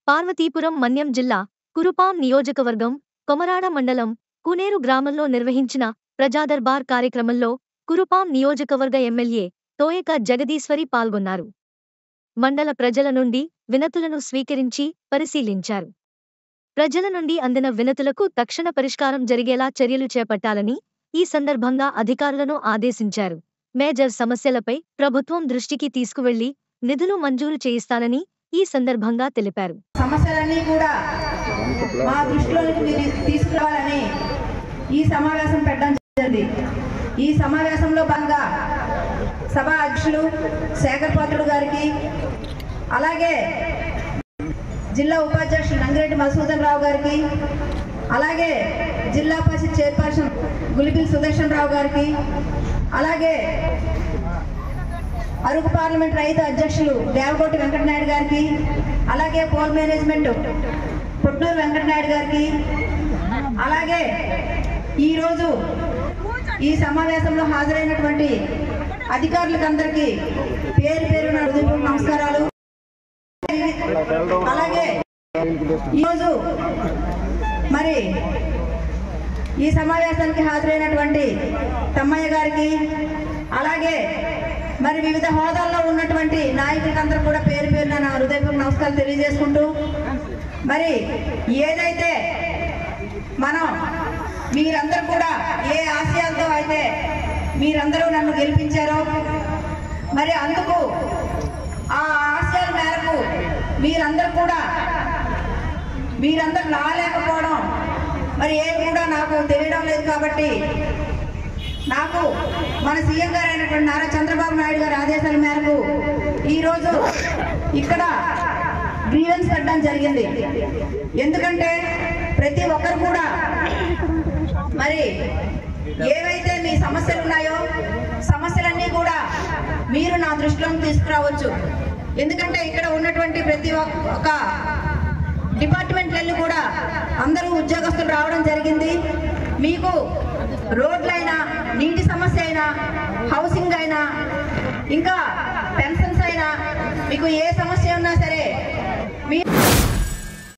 పార్వతీపురం మన్యం జిల్లా కురుపాం నియోజకవర్గం కొమరాడ మండలం కునేరు గ్రామంలో నిర్వహించిన ప్రజాదర్బార్ కార్యక్రమంలో కురుపాం నియోజకవర్గ ఎమ్మెల్యే తోయక జగదీశ్వరి పాల్గొన్నారు మండల ప్రజల నుండి వినతులను స్వీకరించి పరిశీలించారు ప్రజల నుండి అందిన వినతులకు తక్షణ పరిష్కారం జరిగేలా చర్యలు చేపట్టాలని ఈ సందర్భంగా అధికారులను ఆదేశించారు మేజర్ సమస్యలపై ప్రభుత్వం దృష్టికి తీసుకువెళ్లి నిధులు మంజూరు చేయిస్తానని ఈ సందర్భంగా తెలిపారు సమస్యలన్నీ కూడా మా దృష్టిలోకి మీరు తీసుకురావాలని ఈ సమావేశం పెట్టడం జరిగింది ఈ సమావేశంలో భాగంగా సభా అధ్యక్షులు శేఖర్ పాత్రుడు గారికి అలాగే జిల్లా ఉపాధ్యక్షులు నంగిరెడ్డి మధుసూదన్ రావు గారికి అలాగే జిల్లా పరిషత్ చైర్పర్సన్ గులిపిల్ సుదర్శన్ రావు గారికి అలాగే అరకు పార్లమెంట్ రైతు అధ్యక్షులు దేవకోటి వెంకటనాయుడు గారికి అలాగే పోల్ మేనేజ్మెంట్ పుట్నూరు వెంకటనాయుడు గారికి అలాగే ఈరోజు ఈ సమావేశంలో హాజరైనటువంటి అధికారులకు అందరికీ పేరు పేరున హృదయపూర్వక నమస్కారాలు అలాగే ఈరోజు మరి ఈ సమావేశానికి హాజరైనటువంటి తమ్మయ్య గారికి అలాగే మరి వివిధ హోదాల్లో ఉన్నటువంటి నాయకులందరూ కూడా పేరు పేరున నా హృదయపూర్వక నమస్కారాలు తెలియజేసుకుంటూ మరి ఏదైతే మనం మీరందరూ కూడా ఏ ఆశయాలతో అయితే మీరందరూ నన్ను గెలిపించారో మరి అందుకు ఆ ఆశయాల మేరకు మీరందరూ కూడా మీరందరూ రాలేకపోవడం మరి ఏం కూడా నాకు తెలియడం లేదు కాబట్టి నాకు మన సీఎం గారు అయినటువంటి నారా చంద్రబాబు నాయుడు గారి ఆదేశాల మేరకు ఈరోజు ఇక్కడ గ్రీవెన్స్ పెట్టడం జరిగింది ఎందుకంటే ప్రతి ఒక్కరు కూడా మరి ఏవైతే మీ సమస్యలు ఉన్నాయో సమస్యలన్నీ కూడా మీరు నా దృష్టిలోకి తీసుకురావచ్చు ఎందుకంటే ఇక్కడ ఉన్నటువంటి ప్రతి ఒక్క డిపార్ట్మెంట్లన్నీ కూడా అందరూ ఉద్యోగస్తులు రావడం జరిగింది మీకు రోడ్లైనా నీటి సమస్య అయినా హౌసింగ్ అయినా ఇంకా పెన్షన్స్ అయినా మీకు ఏ సమస్య ఉన్నా సరే మీ